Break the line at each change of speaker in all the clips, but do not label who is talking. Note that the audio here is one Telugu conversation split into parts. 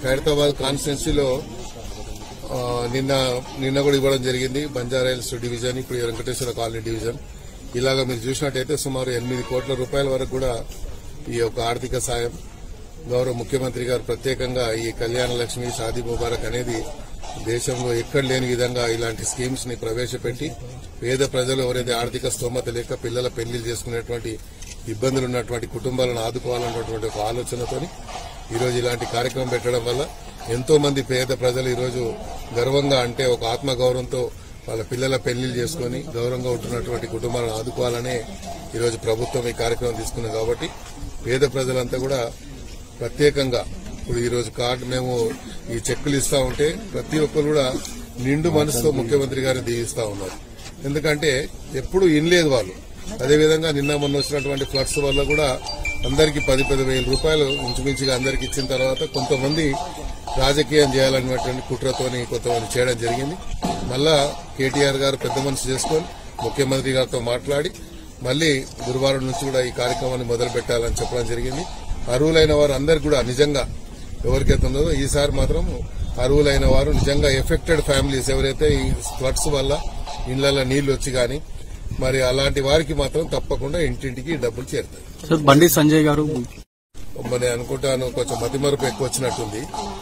ఖైరతాబాద్ కాన్స్టిట్యున్సీలో ఆ, నిన్న నిన్న కూడా ఇవ్వడం జరిగింది బంజారాయిల్స్ డివిజన్ ఇప్పుడు ఈ వెంకటేశ్వర కాలనీ డివిజన్ ఇలాగా మీరు చూసినట్టయితే సుమారు ఎనిమిది కోట్ల రూపాయల వరకు కూడా ఈ యొక్క ఆర్థిక సాయం గౌరవ ముఖ్యమంత్రి గారు ప్రత్యేకంగా ఈ కళ్యాణ లక్ష్మి షాదీ ముబారక్ అనేది దేశంలో ఎక్కడ లేని విధంగా ఇలాంటి స్కీమ్స్ ని ప్రవేశపెట్టి పేద ప్రజలు ఎవరైతే ఆర్థిక స్తోమత లేక పిల్లల పెళ్లిళ్ళు చేసుకునేటువంటి ఇబ్బందులు ఉన్నటువంటి కుటుంబాలను ఆదుకోవాలన్నటువంటి ఒక ఆలోచనతోని ఈరోజు ఇలాంటి కార్యక్రమం పెట్టడం వల్ల ఎంతో మంది పేద ప్రజలు ఈరోజు గర్వంగా అంటే ఒక ఆత్మగౌరవంతో వాళ్ళ పిల్లల పెళ్లిళ్ళు చేసుకుని గౌరవంగా ఉంటున్నటువంటి కుటుంబాలను ఆదుకోవాలనే ఈరోజు ప్రభుత్వం ఈ కార్యక్రమం తీసుకుంది కాబట్టి పేద ప్రజలంతా కూడా ప్రత్యేకంగా ఇప్పుడు ఈ రోజు కార్డు మేము ఈ చెక్కులు ఇస్తా ఉంటే ప్రతి ఒక్కరు కూడా నిండు మనసుతో ముఖ్యమంత్రి గారిని దీవిస్తా ఉన్నారు ఎందుకంటే ఎప్పుడు ఇనలేదు వాళ్ళు అదేవిధంగా నిన్న మొన్న వచ్చినటువంటి ఫ్లడ్స్ వల్ల కూడా అందరికి పది పది వేల రూపాయలు ఇంచుమించుగా అందరికి ఇచ్చిన తర్వాత కొంతమంది రాజకీయం చేయాలన్నటువంటి కుట్రతోని కొంతమంది చేయడం జరిగింది మళ్ళా కేటీఆర్ గారు పెద్ద మనసు చేసుకొని ముఖ్యమంత్రి గారితో మాట్లాడి మళ్ళీ గురువారం నుంచి కూడా ఈ కార్యక్రమాన్ని మొదలు పెట్టాలని చెప్పడం జరిగింది అర్హులైన వారు అందరికి కూడా నిజంగా ఎవరికైతే ఉన్నదో ఈసారి మాత్రం అర్హులైన వారు నిజంగా ఎఫెక్టెడ్ ఫ్యామిలీస్ ఎవరైతే ఈ ఫ్లడ్స్ వల్ల ఇళ్లలో నీళ్లు వచ్చి గాని మరి అలాంటి వారికి మాత్రం తప్పకుండా ఇంటింటికి డబ్బులు చేరుతాయి
సార్ బండి సంజయ్ గారు
మరి అనుకుంటాను కొంచెం మతిమరుపు ఎక్కువ వచ్చినట్టుంది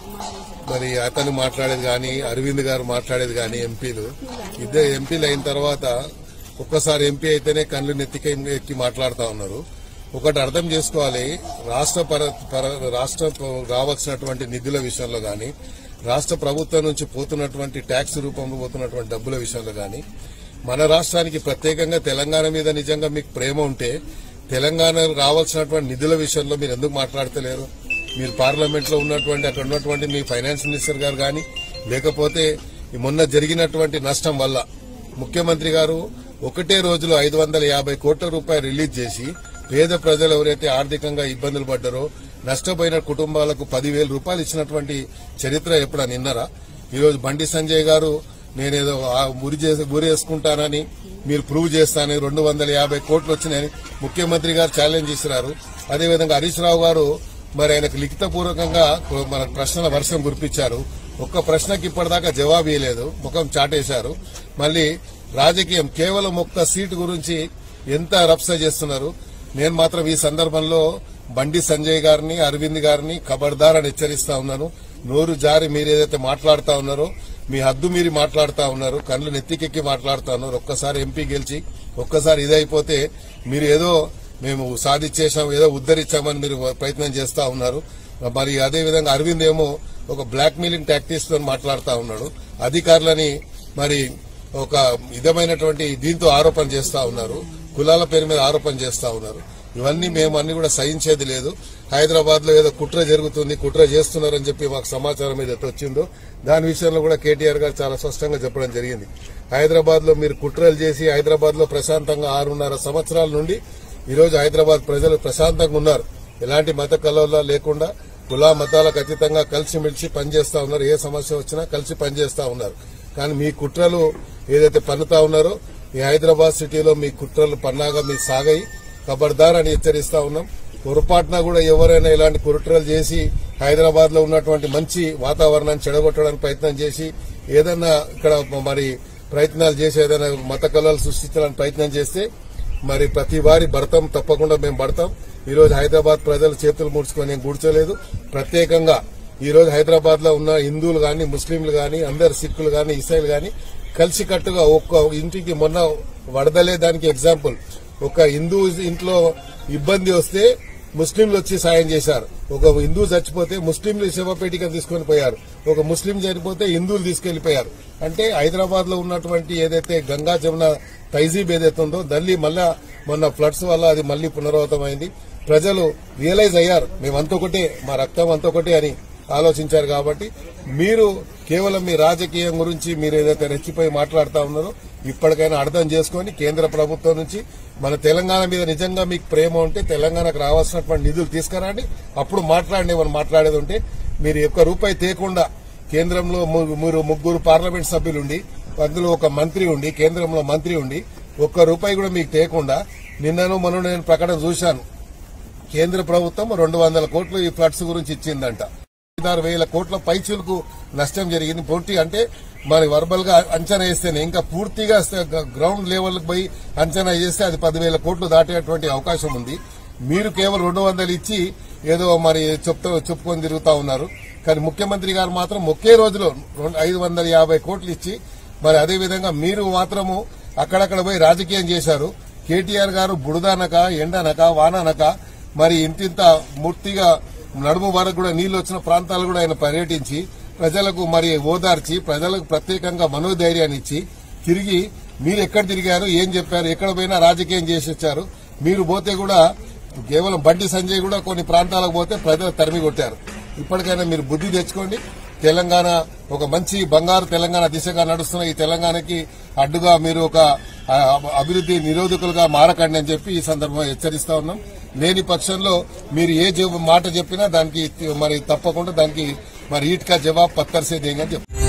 మరి అతను మాట్లాడేది కానీ అరవింద్ గారు మాట్లాడేది కానీ ఎంపీలు ఇద్దరు ఎంపీలు అయిన తర్వాత ఒక్కసారి ఎంపీ అయితేనే కళ్ళు నెత్తికి ఎక్కి మాట్లాడుతా ఉన్నారు ఒకటి అర్థం చేసుకోవాలి రాష్ట్ర పర పర- రాష్ట్ర రావాల్సినటువంటి నిధుల విషయంలో గాని రాష్ట్ర ప్రభుత్వం నుంచి పోతున్నటువంటి ట్యాక్స్ రూపంలో పోతున్నటువంటి డబ్బుల విషయంలో గాని మన రాష్ట్రానికి ప్రత్యేకంగా తెలంగాణ మీద నిజంగా మీకు ప్రేమ ఉంటే తెలంగాణ రావాల్సినటువంటి నిధుల విషయంలో మీరు ఎందుకు మాట్లాడతలేరు మీరు పార్లమెంట్ లో ఉన్నటువంటి అక్కడ ఉన్నటువంటి మీ ఫైనాన్స్ మినిస్టర్ గారు కానీ లేకపోతే ఈ మొన్న జరిగినటువంటి నష్టం వల్ల ముఖ్యమంత్రి గారు ఒకటే రోజులో ఐదు వందల యాభై కోట్ల రూపాయలు రిలీజ్ చేసి పేద ప్రజలు ఎవరైతే ఆర్థికంగా ఇబ్బందులు పడ్డారో నష్టపోయిన కుటుంబాలకు పదివేల రూపాయలు ఇచ్చినటువంటి చరిత్ర ఎప్పుడైనా నిన్నరా ఈరోజు బండి సంజయ్ గారు నేనేదో ఆ ఉరి చేసి ఉరి వేసుకుంటానని మీరు ప్రూవ్ చేస్తానని రెండు వందల యాభై కోట్లు వచ్చినాయని ముఖ్యమంత్రి గారు ఛాలెంజ్ ఇస్తున్నారు అదేవిధంగా హరీష్ రావు గారు మరి ఆయనకు లిఖితపూర్వకంగా మన ప్రశ్నల వర్షం కురిపించారు ఒక్క ప్రశ్నకి ఇప్పటిదాకా జవాబు ఇవ్వలేదు ముఖం చాటేశారు మళ్ళీ రాజకీయం కేవలం ఒక్క సీటు గురించి ఎంత రప్స చేస్తున్నారు నేను మాత్రం ఈ సందర్భంలో బండి సంజయ్ గారిని అరవింద్ గారిని ఖబర్దార్ అని హెచ్చరిస్తా ఉన్నాను నోరు జారి మీరు ఏదైతే మాట్లాడుతా ఉన్నారో మీ హద్దు మీరి మాట్లాడుతా ఉన్నారు కళ్ళు నెత్తికెక్కి మాట్లాడుతా ఉన్నారు ఒక్కసారి ఎంపీ గెలిచి ఒక్కసారి ఇదైపోతే మీరు ఏదో మేము సాధించేసాం ఏదో ఉద్దరించామని మీరు ప్రయత్నం చేస్తా ఉన్నారు మరి అదే విధంగా అరవింద్ ఏమో ఒక బ్లాక్ మెయిలింగ్ టాక్టిక్స్ తో మాట్లాడుతా ఉన్నాడు అధికారులని మరి ఒక విధమైనటువంటి దీంతో ఆరోపణ చేస్తా ఉన్నారు కులాల పేరు మీద ఆరోపణ చేస్తా ఉన్నారు ఇవన్నీ మేము అన్ని కూడా సహించేది లేదు హైదరాబాద్ లో ఏదో కుట్ర జరుగుతుంది కుట్ర చేస్తున్నారని చెప్పి మాకు సమాచారం ఏదైతే వచ్చిందో దాని విషయంలో కూడా కేటీఆర్ గారు చాలా స్పష్టంగా చెప్పడం జరిగింది హైదరాబాద్ లో మీరు కుట్రలు చేసి హైదరాబాద్ లో ప్రశాంతంగా ఆరున్నర సంవత్సరాల నుండి ఈ రోజు హైదరాబాద్ ప్రజలు ప్రశాంతంగా ఉన్నారు ఎలాంటి మత కలవల లేకుండా కుల మతాలకు అతీతంగా కలిసిమెలిసి పనిచేస్తా ఉన్నారు ఏ సమస్య వచ్చినా కలిసి పనిచేస్తా ఉన్నారు కానీ మీ కుట్రలు ఏదైతే పన్నుతా ఉన్నారో ఈ హైదరాబాద్ సిటీలో మీ కుట్రలు పన్నాగా మీ సాగాయి ఖబర్దార్ అని హెచ్చరిస్తా ఉన్నాం పొరపాటున కూడా ఎవరైనా ఇలాంటి కుట్రలు చేసి హైదరాబాద్ లో ఉన్నటువంటి మంచి వాతావరణాన్ని చెడగొట్టడానికి ప్రయత్నం చేసి ఏదన్నా ఇక్కడ మరి ప్రయత్నాలు చేసి ఏదైనా మత కళలు సృష్టించడానికి ప్రయత్నం చేస్తే మరి ప్రతి వారి భర్తం తప్పకుండా మేము పడతాం ఈ రోజు హైదరాబాద్ ప్రజలు చేతులు ముడుచుకొని ఏం కూర్చోలేదు ప్రత్యేకంగా ఈ రోజు హైదరాబాద్ లో ఉన్న హిందువులు గాని ముస్లింలు గాని అందరు సిక్కులు గాని ఇసాయిలు గాని కలిసికట్టుగా ఒక్క ఇంటికి మొన్న వడదలే దానికి ఎగ్జాంపుల్ ఒక హిందూ ఇంట్లో ఇబ్బంది వస్తే ముస్లింలు వచ్చి సాయం చేశారు ఒక హిందూ చచ్చిపోతే ముస్లింలు శవపేటిక తీసుకొని పోయారు ఒక ముస్లిం చనిపోతే హిందువులు తీసుకెళ్లిపోయారు అంటే హైదరాబాద్ లో ఉన్నటువంటి ఏదైతే గంగా జమున తైజీబ్ ఏదైతే ఉందో దల్లి మళ్ళా మొన్న ఫ్లడ్స్ వల్ల అది మళ్లీ పునరావృతమైంది ప్రజలు రియలైజ్ అయ్యారు మేమంతా ఒకటే మా రక్తం అంతా ఒకటే అని ఆలోచించారు కాబట్టి మీరు కేవలం మీ రాజకీయం గురించి మీరు ఏదైతే రెచ్చిపోయి మాట్లాడుతా ఉన్నారో ఇప్పటికైనా అర్థం చేసుకొని కేంద్ర ప్రభుత్వం నుంచి మన తెలంగాణ మీద నిజంగా మీకు ప్రేమ ఉంటే తెలంగాణకు రావాల్సినటువంటి నిధులు తీసుకురండి అప్పుడు మాట్లాడండి మనం మాట్లాడేది ఉంటే మీరు ఒక్క రూపాయి తేకుండా కేంద్రంలో ము- మీరు ముగ్గురు పార్లమెంట్ సభ్యులుండి అందులో ఒక మంత్రి ఉండి కేంద్రంలో మంత్రి ఉండి ఒక్క రూపాయి కూడా మీకు తేకుండా నిన్నను మొన్న నేను ప్రకటన చూశాను కేంద్ర ప్రభుత్వం రెండు వందల కోట్లు ఈ ఫ్లడ్స్ గురించి ఇచ్చిందంట ఆరు వేల కోట్ల పైచులకు నష్టం జరిగింది పూర్తి అంటే మరి వర్బల్ గా అంచనా వేస్తేనే ఇంకా పూర్తిగా గ్రౌండ్ లెవెల్ పోయి అంచనా చేస్తే అది పదివేల కోట్లు దాటేటువంటి అవకాశం ఉంది మీరు కేవలం రెండు వందలు ఇచ్చి ఏదో మరి చెప్తూ చెప్పుకొని తిరుగుతా ఉన్నారు కానీ ముఖ్యమంత్రి గారు మాత్రం ఒకే రోజులో రెండు- ఐదు వందల యాభై కోట్లు ఇచ్చి మరి అదే విధంగా మీరు మాత్రము అక్కడక్కడ పోయి రాజకీయం చేశారు కేటీఆర్ గారు బుడదనక ఎండనక వాననక మరి ఇంతింత మూర్తిగా నడుము వరకు కూడా నీళ్లు వచ్చిన ప్రాంతాలు కూడా ఆయన పర్యటించి ప్రజలకు మరి ఓదార్చి ప్రజలకు ప్రత్యేకంగా మనోధైర్యాన్ని ఇచ్చి తిరిగి మీరు ఎక్కడ తిరిగారు ఏం చెప్పారు ఎక్కడ పోయినా రాజకీయం చేసి వచ్చారు మీరు పోతే కూడా కేవలం బండి సంజయ్ కూడా కొన్ని ప్రాంతాలకు పోతే ప్రజలు తరిమి కొట్టారు ఇప్పటికైనా మీరు బుద్ధి తెచ్చుకోండి తెలంగాణ ఒక మంచి బంగారు తెలంగాణ దిశగా నడుస్తున్న ఈ తెలంగాణకి అడ్డుగా మీరు ఒక ఆ, అభివృద్ధి నిరోధకులుగా మారకండి అని చెప్పి ఈ సందర్భంగా హెచ్చరిస్తా ఉన్నాం లేని పక్షంలో మీరు ఏ జవ- మాట చెప్పినా దానికి మరి తప్పకుండా దానికి మరి ఈట్కా జవాబ్ పత్తర్సే దేంగని చెప్పి